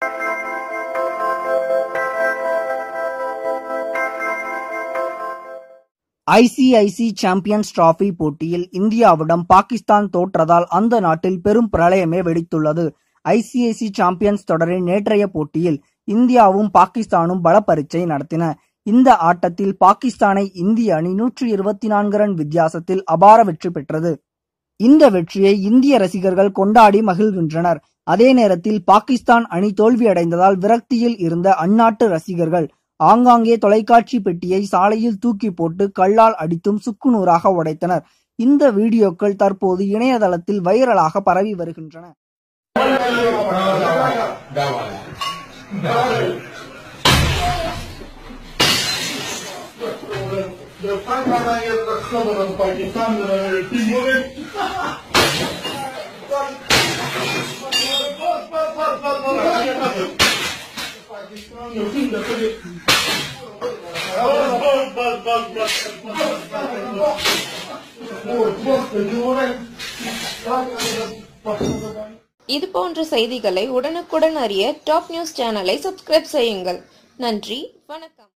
ICICI champions trophy போட்டியில் இந்தியாவிடம் பாகிஸ்தான் தோற்றதால் அந்த நாட்டில் பெரும் பிரளயமே வெடித்துள்ளது ஐசிஐசி சாம்பியன்ஸ் தொடரின் நேற்றைய போட்டியில் இந்தியாவும் பாகிஸ்தானும் பலப்பரீட்சை நடத்தின இந்த ஆட்டத்தில் பாகிஸ்தானை இந்திய அணி நூற்றி இருபத்தி நான்கு ரன் வித்தியாசத்தில் அபார வெற்றி பெற்றது இந்த வெற்றியை இந்திய ரசிகர்கள் கொண்டாடி மகிழ்கின்றனர் அதே நேரத்தில் பாகிஸ்தான் அணி தோல்வியடைந்ததால் விரக்தியில் இருந்த அந்நாட்டு ரசிகர்கள் ஆங்காங்கே தொலைக்காட்சி பெட்டியை சாலையில் தூக்கி போட்டு கல்லால் அடித்தும் சுக்குநூறாக உடைத்தனர் இந்த வீடியோக்கள் தற்போது இணையதளத்தில் வைரலாக பரவி வருகின்றன The fact that I get the cover of Pakistan and everything moving. Pakistan, you think that it- Bas, bas, bas, bas, bas, bas, bas, bas. Oh, bas, you want it? இது போன்ற செய்திகளை உடனுக்குடன் அறிய டாப் நியூஸ் சேனலை subscribe செய்யுங்கள் நன்றி வணக்கம்